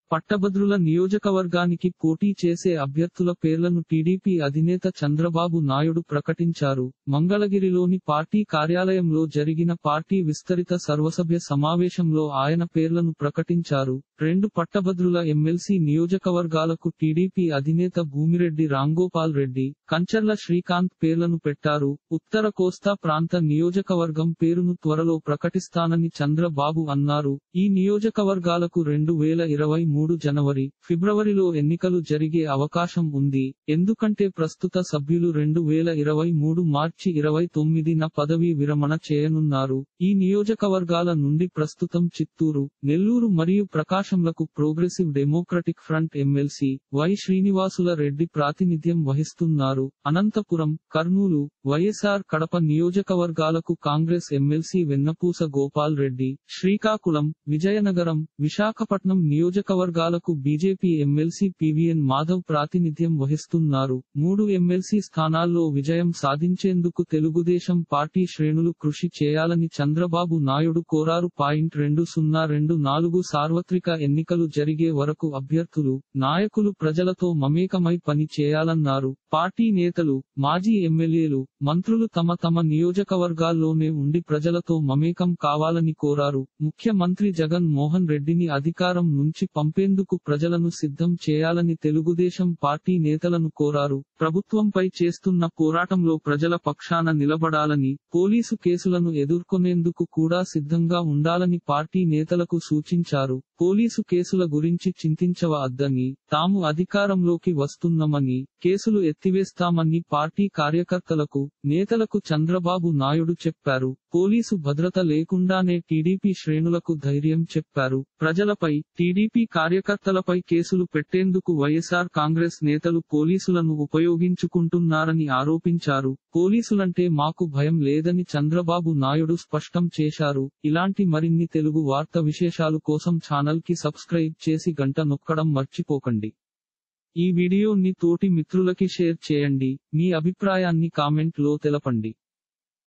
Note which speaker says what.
Speaker 1: పట్టభద్రుల నియోజకవర్గానికి పోటీ చేసే అభ్యర్థుల పేర్లను టీడీపీ అధినేత చంద్రబాబు నాయుడు ప్రకటించారు మంగళగిరిలోని పార్టీ కార్యాలయంలో జరిగిన పార్టీ విస్తరిత సర్వసభ్య సమావేశంలో ఆయన పేర్లను ప్రకటించారు రెండు పట్టభద్రుల ఎమ్మెల్సీ నియోజకవర్గాలకు టీడీపీ అధినేత భూమిరెడ్డి రాంగోపాల్ రెడ్డి కంచర్ల శ్రీకాంత్ పేర్లను పెట్టారు ఉత్తర కోస్తా ప్రాంత నియోజకవర్గం పేరును త్వరలో ప్రకటిస్తానని చంద్రబాబు అన్నారు ఈ నియోజకవర్గాలకు రెండు వేల ఇరవై మూడు జనవరి ఫిబ్రవరిలో ఎన్నికలు జరిగే అవకాశం ఉంది ఎందుకంటే ప్రస్తుత సభ్యులు రెండు వేల ఇరవై మూడు మార్చి ఇరవై తొమ్మిదిన పదవీ విరమణ చేయనున్నారు ఈ నియోజకవర్గాల నుండి ప్రస్తుతం చిత్తూరు నెల్లూరు మరియు ప్రకాశంలకు progressive democratic front MLC Y Srinivasula Reddy ప్రాతినిధ్యం వహిస్తున్నారు అనంతపురం కర్నూలు వైఎస్ఆర్ కడప నియోజకవర్గాలకు కాంగ్రెస్ ఎమ్మెల్సీ వెన్నపూస గోపాల్ రెడ్డి శ్రీకాకుళం విజయనగరం విశాఖపట్నం నియోజకవర్గాలకు బీజేపీ ఎమ్మెల్సీ పివిఎన్ మాధవ్ ప్రాతినిధ్యం వహిస్తున్నారు మూడు ఎమ్మెల్సీ స్థానాల్లో విజయం సాధించేందుకు తెలుగుదేశం పార్టీ శ్రేణులు కృషి చేయాలని చంద్రబాబు నాయుడు కోరారు పాయింట్ రెండు సున్నా రెండు నాలుగు సార్వత్రిక ఎన్నికలు జరిగే వరకు అభ్యర్థులు నాయకులు ప్రజలతో మమేకమై పని చేయాలన్నారు పార్టీ నేతలు మాజీ ఎమ్మెల్యేలు మంత్రులు తమ తమ నియోజకవర్గాల్లోనే ఉండి ప్రజలతో మమేకం కావాలని కోరారు ముఖ్యమంత్రి జగన్ మోహన్ రెడ్డిని అధికారం నుంచి పంపేందుకు ప్రజలను సిద్ధం చేయాలని తెలుగుదేశం పార్టీ నేతలను కోరారు ప్రభుత్వంపై చేస్తున్న పోరాటంలో ప్రజల పక్షాన నిలబడాలని పోలీసు కేసులను ఎదుర్కొనేందుకు కూడా సిద్ధంగా ఉండాలని పార్టీ నేతలకు సూచించారు పోలీసు కేసుల గురించి చింతించవద్దని తాము అధికారంలోకి వస్తున్నామని కేసులు ఎత్తివేస్తామని పార్టీ కార్యకర్తలకు నేతలకు చంద్రబాబు నాయుడు చెప్పారు పోలీసు భద్రత లేకుండానే టీడీపీ శ్రేణులకు ధైర్యం చెప్పారు ప్రజలపై టీడీపీ కార్యకర్తలపై కేసులు పెట్టేందుకు వైఎస్ఆర్ కాంగ్రెస్ నేతలు పోలీసులను ఉపయోగించుకుంటున్నారని ఆరోపించారు పోలీసులంటే మాకు భయం లేదని చంద్రబాబు నాయుడు స్పష్టం చేశారు ఇలాంటి మరిన్ని తెలుగు వార్త విశేషాలు కోసం ఛానల్ కి సబ్స్క్రైబ్ చేసి గంట నొక్కడం మర్చిపోకండి ఈ వీడియోని తోటి మిత్రులకి షేర్ చేయండి మీ అభిప్రాయాన్ని కామెంట్ లో తెలపండి